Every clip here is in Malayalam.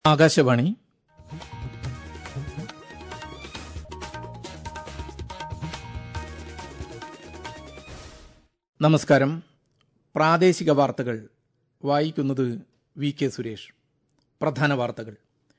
ആകാശവാണി നമസ്കാരം പ്രാദേശിക വാർത്തകൾ വായിക്കുന്നത് വി കെ സുരേഷ് പ്രധാന വാർത്തകൾ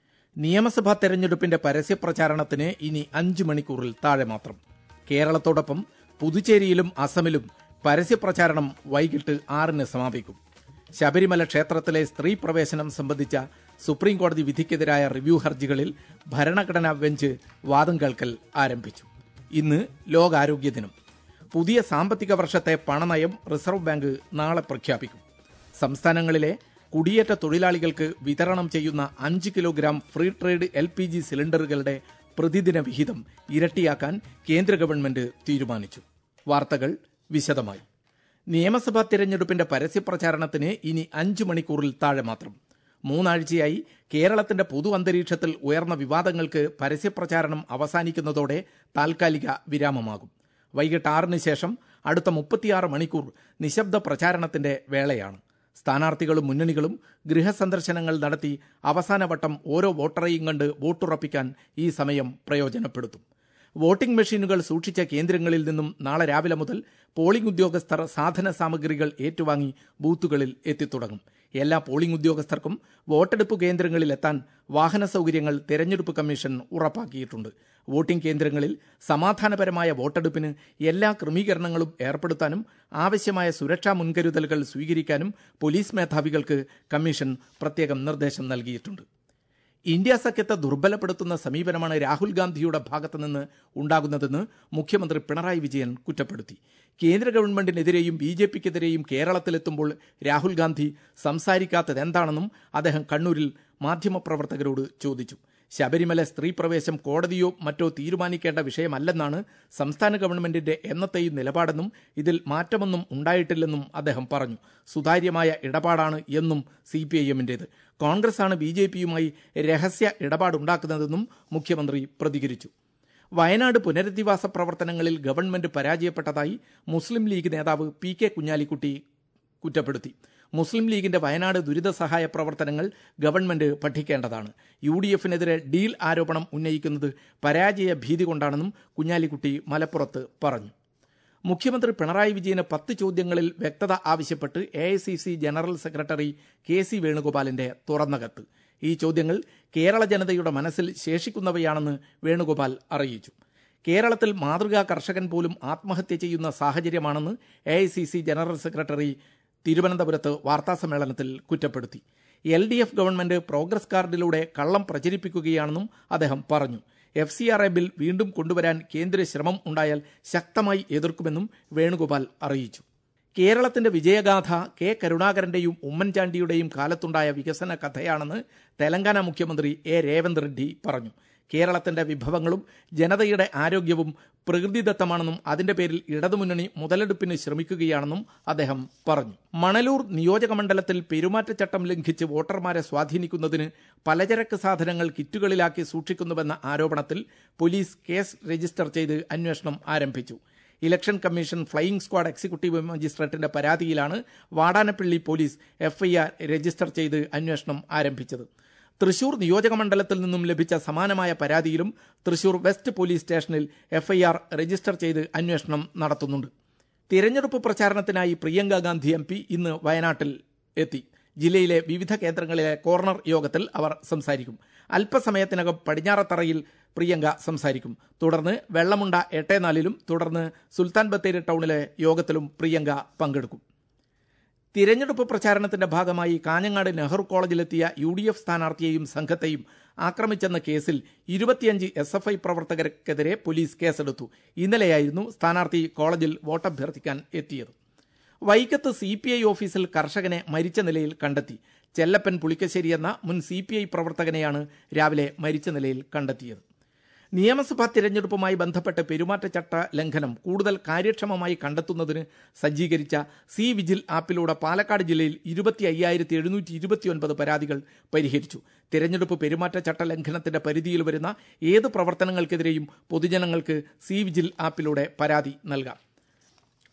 നിയമസഭാ തെരഞ്ഞെടുപ്പിന്റെ പരസ്യപ്രചാരണത്തിന് ഇനി അഞ്ച് മണിക്കൂറിൽ താഴെ മാത്രം കേരളത്തോടൊപ്പം പുതുച്ചേരിയിലും അസമിലും പരസ്യപ്രചാരണം വൈകിട്ട് ആറിന് സമാപിക്കും ശബരിമല ക്ഷേത്രത്തിലെ സ്ത്രീ പ്രവേശനം സംബന്ധിച്ച സുപ്രീം കോടതി വിധിക്കെതിരായ റിവ്യൂ ഹർജികളിൽ ഭരണഘടനാ ബെഞ്ച് വാദം കേൾക്കൽ ആരംഭിച്ചു ഇന്ന് ലോകാരോഗ്യ ദിനം പുതിയ സാമ്പത്തിക വർഷത്തെ പണനയം റിസർവ് ബാങ്ക് നാളെ പ്രഖ്യാപിക്കും സംസ്ഥാനങ്ങളിലെ കുടിയേറ്റ തൊഴിലാളികൾക്ക് വിതരണം ചെയ്യുന്ന അഞ്ച് kilogram free trade L P G സിലിണ്ടറുകളുടെ പ്രതിദിന വിഹിതം ഇരട്ടിയാക്കാൻ കേന്ദ്ര ഗവൺമെന്റ് തീരുമാനിച്ചു വാർത്തകൾ വിശദമായി നിയമസഭാ തിരഞ്ഞെടുപ്പിന്റെ പരസ്യപ്രചാരണത്തിന് ഇനി അഞ്ച് മണിക്കൂറിൽ താഴെ മാത്രം മൂന്നാഴ്ചയായി കേരളത്തിന്റെ പൊതു അന്തരീക്ഷത്തിൽ ഉയർന്ന വിവാദങ്ങൾക്ക് പരസ്യപ്രചാരണം അവസാനിക്കുന്നതോടെ താൽക്കാലിക വിരാമമാകും വൈകിട്ട് ആറിന് ശേഷം അടുത്ത മുപ്പത്തിയാറ് മണിക്കൂർ നിശബ്ദ പ്രചാരണത്തിന്റെ വേളയാണ് സ്ഥാനാർത്ഥികളും മുന്നണികളും ഗൃഹസന്ദർശനങ്ങൾ നടത്തി അവസാനവട്ടം ഓരോ വോട്ടറെയും കണ്ട് വോട്ടുറപ്പിക്കാൻ ഈ സമയം പ്രയോജനപ്പെടുത്തും വോട്ടിംഗ് മെഷീനുകൾ സൂക്ഷിച്ച കേന്ദ്രങ്ങളിൽ നിന്നും നാളെ രാവിലെ മുതൽ പോളിംഗ് ഉദ്യോഗസ്ഥർ സാധന സാമഗ്രികൾ ഏറ്റുവാങ്ങി ബൂത്തുകളിൽ എത്തിത്തുടങ്ങും എല്ലാ പോളിംഗ് ഉദ്യോഗസ്ഥർക്കും വോട്ടെടുപ്പ് കേന്ദ്രങ്ങളിൽ എത്താൻ വാഹന സൗകര്യങ്ങൾ തെരഞ്ഞെടുപ്പ് കമ്മീഷൻ ഉറപ്പാക്കിയിട്ടുണ്ട് വോട്ടിംഗ് കേന്ദ്രങ്ങളിൽ സമാധാനപരമായ വോട്ടെടുപ്പിന് എല്ലാ ക്രമീകരണങ്ങളും ഏർപ്പെടുത്താനും ആവശ്യമായ സുരക്ഷാ മുൻകരുതലുകൾ സ്വീകരിക്കാനും പോലീസ് മേധാവികൾക്ക് കമ്മീഷൻ പ്രത്യേകം നിർദ്ദേശം നൽകിയിട്ടുണ്ട് ഇന്ത്യ സഖ്യത്തെ ദുർബലപ്പെടുത്തുന്ന സമീപനമാണ് രാഹുൽ ഗാന്ധിയുടെ ഭാഗത്തുനിന്ന് ഉണ്ടാകുന്നതെന്ന് മുഖ്യമന്ത്രി പിണറായി വിജയൻ കുറ്റപ്പെടുത്തി കേന്ദ്ര ഗവൺമെന്റിനെതിരെയും ബി ജെ പിക്കെതിരെയും കേരളത്തിലെത്തുമ്പോൾ രാഹുൽ ഗാന്ധി സംസാരിക്കാത്തത് എന്താണെന്നും അദ്ദേഹം കണ്ണൂരിൽ മാധ്യമപ്രവർത്തകരോട് ചോദിച്ചു ശബരിമല സ്ത്രീ പ്രവേശം കോടതിയോ മറ്റോ തീരുമാനിക്കേണ്ട വിഷയമല്ലെന്നാണ് സംസ്ഥാന ഗവൺമെന്റിന്റെ എന്നത്തെയും നിലപാടെന്നും ഇതിൽ മാറ്റമൊന്നും ഉണ്ടായിട്ടില്ലെന്നും അദ്ദേഹം പറഞ്ഞു സുതാര്യമായ ഇടപാടാണ് എന്നും സി പി ഐ എമ്മിന്റേത് കോൺഗ്രസാണ് ബി ജെ പിയുമായി രഹസ്യ ഇടപാടുണ്ടാക്കുന്നതെന്നും മുഖ്യമന്ത്രി പ്രതികരിച്ചു വയനാട് പുനരധിവാസ പ്രവർത്തനങ്ങളിൽ ഗവൺമെന്റ് പരാജയപ്പെട്ടതായി മുസ്ലിം ലീഗ് നേതാവ് പി കെ കുഞ്ഞാലിക്കുട്ടി കുറ്റപ്പെടുത്തി മുസ്ലിം ലീഗിന്റെ വയനാട് ദുരിത സഹായ പ്രവർത്തനങ്ങൾ ഗവൺമെന്റ് പഠിക്കേണ്ടതാണ് യു ഡി എഫിനെതിരെ ഡീൽ ആരോപണം ഉന്നയിക്കുന്നത് പരാജയ ഭീതി കൊണ്ടാണെന്നും കുഞ്ഞാലിക്കുട്ടി മലപ്പുറത്ത് പറഞ്ഞു മുഖ്യമന്ത്രി പിണറായി വിജയന് പത്ത് ചോദ്യങ്ങളിൽ വ്യക്തത ആവശ്യപ്പെട്ട് A general secretary K C വേണുഗോപാലിന്റെ തുറന്ന കത്ത് ഈ ചോദ്യങ്ങൾ കേരള ജനതയുടെ മനസ്സിൽ ശേഷിക്കുന്നവയാണെന്ന് വേണുഗോപാൽ അറിയിച്ചു കേരളത്തിൽ മാതൃകാ കർഷകൻ പോലും ആത്മഹത്യ ചെയ്യുന്ന സാഹചര്യമാണെന്ന് എ ജനറൽ സെക്രട്ടറി തിരുവനന്തപുരത്ത് വാർത്താസമ്മേളനത്തിൽ കുറ്റപ്പെടുത്തി L D F government progress കാർഡിലൂടെ കള്ളം പ്രചരിപ്പിക്കുകയാണെന്നും അദ്ദേഹം പറഞ്ഞു F C R A bill വീണ്ടും കൊണ്ടുവരാൻ കേന്ദ്ര ശ്രമം ഉണ്ടായാൽ ശക്തമായി എതിർക്കുമെന്നും വേണുഗോപാൽ അറിയിച്ചു കേരളത്തിന്റെ വിജയഗാഥ കെ കരുണാകരന്റെയും ഉമ്മൻചാണ്ടിയുടെയും കാലത്തുണ്ടായ വികസന കഥയാണെന്ന് തെലങ്കാന മുഖ്യമന്ത്രി എ രേവന്ത് റെഡ്ഡി പറഞ്ഞു കേരളത്തിന്റെ വിഭവങ്ങളും ജനതയുടെ ആരോഗ്യവും പ്രകൃതിദത്തമാണെന്നും അതിന്റെ പേരിൽ ഇടതുമുന്നണി മുതലെടുപ്പിന് ശ്രമിക്കുകയാണെന്നും അദ്ദേഹം പറഞ്ഞു മണലൂർ നിയോജകമണ്ഡലത്തിൽ പെരുമാറ്റച്ചട്ടം ലംഘിച്ച് വോട്ടർമാരെ സ്വാധീനിക്കുന്നതിന് പലചരക്ക് സാധനങ്ങൾ കിറ്റുകളിലാക്കി സൂക്ഷിക്കുന്നുവെന്ന ആരോപണത്തിൽ പോലീസ് കേസ് രജിസ്റ്റർ ചെയ്ത് അന്വേഷണം ആരംഭിച്ചു election commission flying squad executive മജിസ്ട്രേറ്റിന്റെ പരാതിയിലാണ് വാടാനപ്പള്ളി പോലീസ് എഫ്ഐആർ രജിസ്റ്റർ ചെയ്ത് അന്വേഷണം ആരംഭിച്ചത് തൃശൂർ നിയോജകമണ്ഡലത്തിൽ നിന്നും ലഭിച്ച സമാനമായ പരാതിയിലും തൃശൂർ വെസ്റ്റ് പോലീസ് സ്റ്റേഷനിൽ എഫ്ഐആർ രജിസ്റ്റർ ചെയ്ത് അന്വേഷണം നടത്തുന്നുണ്ട് തിരഞ്ഞെടുപ്പ് പ്രചാരണത്തിനായി പ്രിയങ്ക ഗാന്ധി എം പി ഇന്ന് വയനാട്ടിൽ എത്തി ജില്ലയിലെ വിവിധ കേന്ദ്രങ്ങളിലെ കോർണർ യോഗത്തിൽ അവർ സംസാരിക്കും അല്പസമയത്തിനകം പടിഞ്ഞാറത്തറയിൽ പ്രിയങ്ക സംസാരിക്കും തുടർന്ന് വെള്ളമുണ്ട എട്ടേനാലിലും തുടർന്ന് സുൽത്താൻ ബത്തേരി ടൗണിലെ യോഗത്തിലും പ്രിയങ്ക പങ്കെടുക്കും തിരഞ്ഞെടുപ്പ് പ്രചാരണത്തിന്റെ ഭാഗമായി കാഞ്ഞങ്ങാട് നെഹ്റു കോളേജിലെത്തിയ യു ഡി എഫ് സ്ഥാനാർത്ഥിയെയും സംഘത്തെയും ആക്രമിച്ചെന്ന കേസിൽ ഇരുപത്തിയഞ്ച് എസ് എഫ് ഐ പ്രവർത്തകർക്കെതിരെ പോലീസ് കേസെടുത്തു ഇന്നലെയായിരുന്നു സ്ഥാനാർത്ഥി കോളേജിൽ വോട്ടഭ്യർത്ഥിക്കാൻ എത്തിയത് വൈക്കത്ത് സി പി ഐ ഓഫീസിൽ കർഷകനെ മരിച്ച നിലയിൽ കണ്ടെത്തി ചെല്ലപ്പൻ പുളിക്കശ്ശേരി എന്ന മുൻ സി പി ഐ പ്രവർത്തകനെയാണ് രാവിലെ മരിച്ച നിലയിൽ കണ്ടെത്തിയത് നിയമസഭാ തിരഞ്ഞെടുപ്പുമായി ബന്ധപ്പെട്ട് പെരുമാറ്റച്ചട്ട ലംഘനം കൂടുതൽ കാര്യക്ഷമമായി കണ്ടെത്തുന്നതിന് സജ്ജീകരിച്ച സി വിജിൽ ആപ്പിലൂടെ പാലക്കാട് ജില്ലയിൽ ഇരുപത്തി അയ്യായിരത്തി എഴുന്നൂറ്റി ഇരുപത്തിയൊൻപത് പരാതികൾ പരിഹരിച്ചു തിരഞ്ഞെടുപ്പ് പെരുമാറ്റച്ചട്ട ലംഘനത്തിന്റെ പരിധിയിൽ വരുന്ന ഏത് പ്രവർത്തനങ്ങൾക്കെതിരെയും പൊതുജനങ്ങൾക്ക് സി വിജിൽ ആപ്പിലൂടെ പരാതി നൽകാം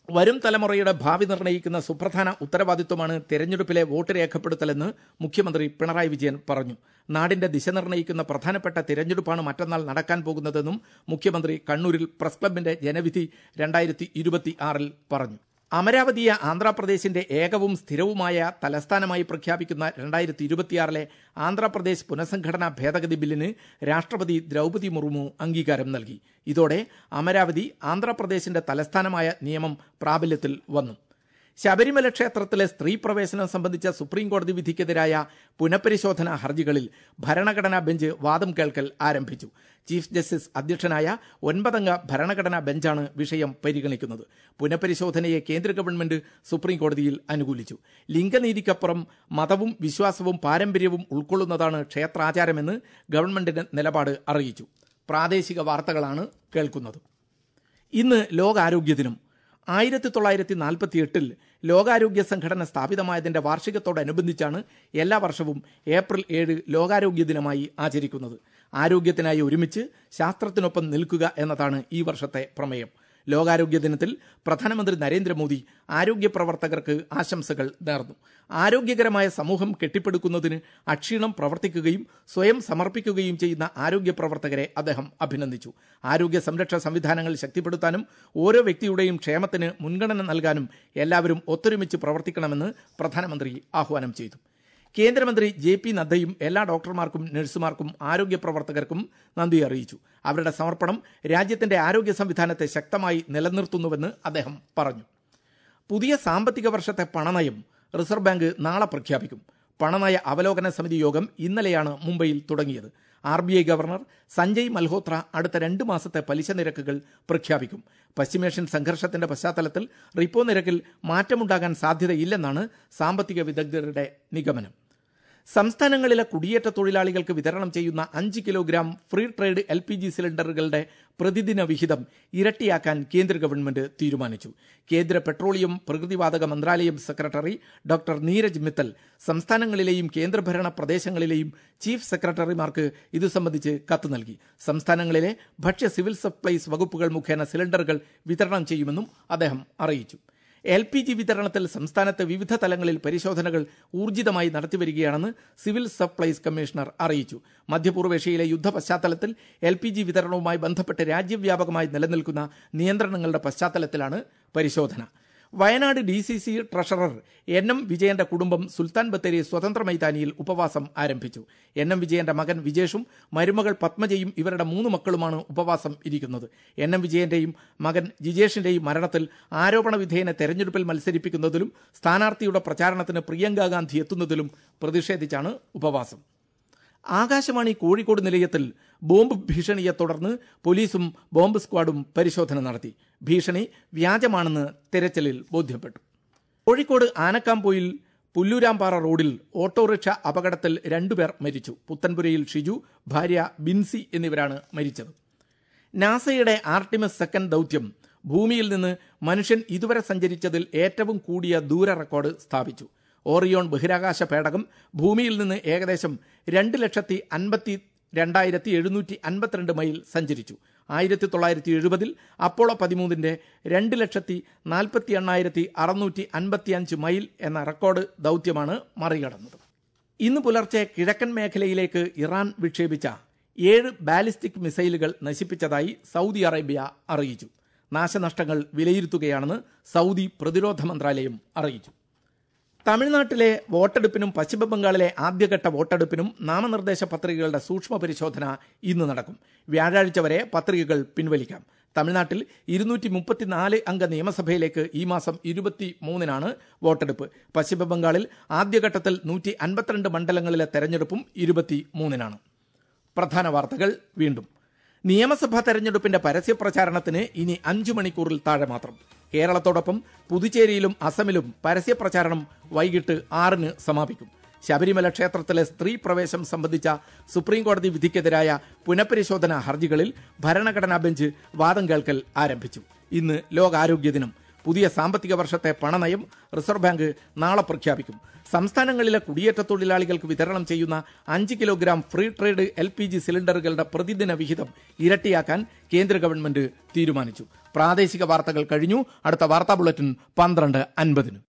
വരും തലമുറയുടെ ഭാവി നിർണ്ണയിക്കുന്ന സുപ്രധാന ഉത്തരവാദിത്വമാണ് തെരഞ്ഞെടുപ്പിലെ വോട്ട് രേഖപ്പെടുത്തലെന്ന് മുഖ്യമന്ത്രി പിണറായി വിജയൻ പറഞ്ഞു നാടിന്റെ ദിശ നിർണ്ണയിക്കുന്ന പ്രധാനപ്പെട്ട തിരഞ്ഞെടുപ്പാണ് മറ്റന്നാൾ നടക്കാൻ പോകുന്നതെന്നും മുഖ്യമന്ത്രി കണ്ണൂരിൽ പ്രസ് ക്ലബിന്റെ ജനവിധി രണ്ടായിരത്തി ഇരുപത്തി ആറിൽ പറഞ്ഞു അമരാവതിയെ ആന്ധ്രാപ്രദേശിന്റെ ഏകവും സ്ഥിരവുമായ തലസ്ഥാനമായി പ്രഖ്യാപിക്കുന്ന രണ്ടായിരത്തി ഇരുപത്തിയാറിലെ ആന്ധ്രാപ്രദേശ് പുനഃസംഘടനാ ഭേദഗതി ബില്ലിന് രാഷ്ട്രപതി ദ്രൗപതി മുർമു അംഗീകാരം നൽകി ഇതോടെ അമരാവതി ആന്ധ്രാപ്രദേശിന്റെ തലസ്ഥാനമായ നിയമം പ്രാബല്യത്തിൽ വന്നു ശബരിമല ക്ഷേത്രത്തിലെ സ്ത്രീ പ്രവേശനം സംബന്ധിച്ച സുപ്രീം കോടതി വിധിക്കെതിരായ പുനഃപരിശോധനാ ഹർജികളിൽ ഭരണഘടനാ ബെഞ്ച് വാദം കേൾക്കൽ ആരംഭിച്ചു ചീഫ് ജസ്റ്റിസ് അധ്യക്ഷനായ ഒൻപതംഗ ഭരണഘടനാ ബെഞ്ചാണ് വിഷയം പരിഗണിക്കുന്നത് പുനഃപരിശോധനയെ കേന്ദ്ര ഗവൺമെന്റ് സുപ്രീം കോടതിയിൽ അനുകൂലിച്ചു ലിംഗനീതിക്കപ്പുറം മതവും വിശ്വാസവും പാരമ്പര്യവും ഉൾക്കൊള്ളുന്നതാണ് ക്ഷേത്രാചാരമെന്ന് ഗവൺമെന്റിന്റെ നിലപാട് അറിയിച്ചു പ്രാദേശിക വാർത്തകളാണ് കേൾക്കുന്നത് ഇന്ന് ലോകാരോഗ്യ ദിനം ആയിരത്തി തൊള്ളായിരത്തി നാൽപ്പത്തി എട്ടിൽ ലോകാരോഗ്യ സംഘടന സ്ഥാപിതമായതിന്റെ വാർഷികത്തോടനുബന്ധിച്ചാണ് എല്ലാ വർഷവും ഏപ്രിൽ ഏഴ് ലോകാരോഗ്യ ദിനമായി ആചരിക്കുന്നത് ആരോഗ്യത്തിനായി ഒരുമിച്ച് ശാസ്ത്രത്തിനൊപ്പം നിൽക്കുക എന്നതാണ് ഈ വർഷത്തെ പ്രമേയം ലോകാരോഗ്യ ദിനത്തിൽ പ്രധാനമന്ത്രി നരേന്ദ്രമോദി ആരോഗ്യ പ്രവർത്തകർക്ക് ആശംസകൾ നേർന്നു ആരോഗ്യകരമായ സമൂഹം കെട്ടിപ്പടുക്കുന്നതിന് അക്ഷീണം പ്രവർത്തിക്കുകയും സ്വയം സമർപ്പിക്കുകയും ചെയ്യുന്ന ആരോഗ്യ പ്രവർത്തകരെ അദ്ദേഹം അഭിനന്ദിച്ചു ആരോഗ്യ സംരക്ഷണ സംവിധാനങ്ങൾ ശക്തിപ്പെടുത്താനും ഓരോ വ്യക്തിയുടെയും ക്ഷേമത്തിന് മുൻഗണന നൽകാനും എല്ലാവരും ഒത്തൊരുമിച്ച് പ്രവർത്തിക്കണമെന്ന് പ്രധാനമന്ത്രി ആഹ്വാനം ചെയ്തു കേന്ദ്രമന്ത്രി ജെ പി നദ്ദയും എല്ലാ ഡോക്ടർമാർക്കും നഴ്സുമാർക്കും ആരോഗ്യ പ്രവർത്തകർക്കും നന്ദി അറിയിച്ചു അവരുടെ സമർപ്പണം രാജ്യത്തിന്റെ ആരോഗ്യ സംവിധാനത്തെ ശക്തമായി നിലനിർത്തുന്നുവെന്ന് അദ്ദേഹം പറഞ്ഞു പുതിയ സാമ്പത്തിക വർഷത്തെ പണനയം റിസർവ് ബാങ്ക് നാളെ പ്രഖ്യാപിക്കും പണനയ അവലോകന സമിതി യോഗം ഇന്നലെയാണ് മുംബൈയിൽ തുടങ്ങിയത് R B I governor Sanjay Malhotra അടുത്ത രണ്ട് മാസത്തെ പലിശ നിരക്കുകൾ പ്രഖ്യാപിക്കും പശ്ചിമേഷ്യൻ സംഘർഷത്തിന്റെ പശ്ചാത്തലത്തിൽ റിപ്പോ നിരക്കിൽ മാറ്റമുണ്ടാകാൻ സാധ്യതയില്ലെന്നാണ് സാമ്പത്തിക വിദഗ്ധരുടെ നിഗമനം സംസ്ഥാനങ്ങളിലെ കുടിയേറ്റ തൊഴിലാളികൾക്ക് വിതരണം ചെയ്യുന്ന അഞ്ച് kilogram free trade L P G സിലിണ്ടറുകളുടെ പ്രതിദിന വിഹിതം ഇരട്ടിയാക്കാൻ കേന്ദ്ര ഗവൺമെന്റ് തീരുമാനിച്ചു കേന്ദ്ര പെട്രോളിയം പ്രകൃതിവാതക മന്ത്രാലയം സെക്രട്ടറി ഡോക്ടർ നീരജ് മിത്തൽ സംസ്ഥാനങ്ങളിലെയും കേന്ദ്രഭരണ പ്രദേശങ്ങളിലെയും ചീഫ് സെക്രട്ടറിമാർക്ക് ഇത് സംബന്ധിച്ച് കത്ത് നൽകി സംസ്ഥാനങ്ങളിലെ ഭക്ഷ്യ സിവിൽ സപ്ലൈസ് വകുപ്പുകൾ മുഖേന സിലിണ്ടറുകൾ വിതരണം ചെയ്യുമെന്നും അദ്ദേഹം അറിയിച്ചു എൽ പി ജി വിതരണത്തിൽ സംസ്ഥാനത്ത് വിവിധ തലങ്ങളിൽ പരിശോധനകൾ ഊർജിതമായി നടത്തിവരികയാണെന്ന് സിവിൽ സപ്ലൈസ് കമ്മീഷണർ അറിയിച്ചു മധ്യപൂർവേഷ്യയിലെ യുദ്ധ പശ്ചാത്തലത്തിൽ എൽ പി ജി വിതരണവുമായി ബന്ധപ്പെട്ട് രാജ്യവ്യാപകമായി നിലനിൽക്കുന്ന നിയന്ത്രണങ്ങളുടെ പശ്ചാത്തലത്തിലാണ് പരിശോധന Wayanad D C C treasurer N M വിജയന്റെ കുടുംബം സുൽത്താൻ ബത്തേരി സ്വതന്ത്ര മൈതാനിയിൽ ഉപവാസം ആരംഭിച്ചു എൻ എം വിജയന്റെ മകൻ വിജേഷും മരുമകൾ പത്മജയും ഇവരുടെ മൂന്ന് മക്കളുമാണ് ഉപവാസം ഇരിക്കുന്നത് എൻ എം വിജയന്റെയും മകൻ ജിജേഷിന്റെയും മരണത്തിൽ ആരോപണ വിധേയനെ തെരഞ്ഞെടുപ്പിൽ മത്സരിപ്പിക്കുന്നതിലും സ്ഥാനാർത്ഥിയുടെ പ്രചാരണത്തിന് പ്രിയങ്ക ഗാന്ധി എത്തുന്നതിലും പ്രതിഷേധിച്ചാണ് ഉപവാസം ആകാശവാണി കോഴിക്കോട് നിലയത്തിൽ ബോംബ് ഭീഷണിയെ തുടർന്ന് പോലീസും ബോംബ് സ്ക്വാഡും പരിശോധന നടത്തി ഭീഷണി വ്യാജമാണെന്ന് തെരച്ചിലിൽ ബോധ്യപ്പെട്ടു കോഴിക്കോട് ആനക്കാംപോയിൽ പുല്ലൂരാമ്പാറ റോഡിൽ ഓട്ടോറിക്ഷ അപകടത്തിൽ രണ്ടുപേർ മരിച്ചു പുത്തൻപുരയിൽ ഷിജു ഭാര്യ ബിൻസി എന്നിവരാണ് മരിച്ചത് നാസയുടെ ആർട്ടിമസ് സെക്കൻഡ് ദൗത്യം ഭൂമിയിൽ നിന്ന് മനുഷ്യൻ ഇതുവരെ സഞ്ചരിച്ചതിൽ ഏറ്റവും കൂടിയ ദൂര റെക്കോർഡ് സ്ഥാപിച്ചു ഓറിയോൺ ബഹിരാകാശ പേടകം ഭൂമിയിൽ നിന്ന് ഏകദേശം രണ്ട് ലക്ഷത്തി അൻപത്തി രണ്ടായിരത്തി എഴുന്നൂറ്റി അൻപത്തിരണ്ട് മൈൽ സഞ്ചരിച്ചു ആയിരത്തി തൊള്ളായിരത്തി എഴുപതിൽ അപ്പോളോ പതിമൂന്നിന്റെ രണ്ട് ലക്ഷത്തി നാൽപ്പത്തി എണ്ണായിരത്തി അറുന്നൂറ്റി അൻപത്തി അഞ്ച് മൈൽ എന്ന റെക്കോർഡ് ദൗത്യമാണ് മറികടന്നത് ഇന്ന് പുലർച്ചെ കിഴക്കൻ മേഖലയിലേക്ക് ഇറാൻ വിക്ഷേപിച്ച ഏഴ് ബാലിസ്റ്റിക് മിസൈലുകൾ നശിപ്പിച്ചതായി സൗദി അറേബ്യ അറിയിച്ചു നാശനഷ്ടങ്ങൾ വിലയിരുത്തുകയാണെന്ന് സൗദി പ്രതിരോധ മന്ത്രാലയം അറിയിച്ചു തമിഴ്നാട്ടിലെ വോട്ടെടുപ്പിനും പശ്ചിമബംഗാളിലെ ആദ്യഘട്ട വോട്ടെടുപ്പിനും നാമനിർദ്ദേശ പത്രികകളുടെ സൂക്ഷ്മ പരിശോധന ഇന്ന് നടക്കും വ്യാഴാഴ്ച വരെ പത്രികകൾ പിൻവലിക്കാം തമിഴ്നാട്ടിൽ ഇരുന്നൂറ്റി മുപ്പത്തിനാല് അംഗ നിയമസഭയിലേക്ക് ഈ മാസം ഇരുപത്തി മൂന്നിനാണ് വോട്ടെടുപ്പ് പശ്ചിമബംഗാളിൽ ആദ്യഘട്ടത്തിൽ നൂറ്റി അൻപത്തിരണ്ട് മണ്ഡലങ്ങളിലെ തെരഞ്ഞെടുപ്പും ഇരുപത്തി മൂന്നിനാണ് പ്രധാന വാർത്തകൾ വീണ്ടും നിയമസഭാ തെരഞ്ഞെടുപ്പിന്റെ പരസ്യപ്രചാരണത്തിന് ഇനി അഞ്ചു മണിക്കൂറിൽ താഴെ മാത്രം കേരളത്തോടൊപ്പം പുതുച്ചേരിയിലും അസമിലും പരസ്യപ്രചാരണം വൈകിട്ട് ആറിന് സമാപിക്കും ശബരിമല ക്ഷേത്രത്തിലെ സ്ത്രീ പ്രവേശം സംബന്ധിച്ച സുപ്രീം കോടതി വിധിക്കെതിരായ പുനഃപരിശോധനാ ഹർജികളിൽ ഭരണഘടനാ ബെഞ്ച് വാദം കേൾക്കൽ ആരംഭിച്ചു ഇന്ന് ലോകാരോഗ്യ ദിനം പുതിയ സാമ്പത്തിക വർഷത്തെ പണനയം റിസർവ് ബാങ്ക് നാളെ പ്രഖ്യാപിക്കും സംസ്ഥാനങ്ങളിലെ കുടിയേറ്റ തൊഴിലാളികൾക്ക് വിതരണം ചെയ്യുന്ന അഞ്ച് kilogram free trade L P G സിലിണ്ടറുകളുടെ പ്രതിദിന വിഹിതം ഇരട്ടിയാക്കാൻ കേന്ദ്ര ഗവൺമെന്റ് തീരുമാനിച്ചു പ്രാദേശിക വാർത്തകൾ കഴിഞ്ഞു അടുത്ത വാർത്താ ബുള്ളറ്റിൻ പന്ത്രണ്ട് അൻപതിന്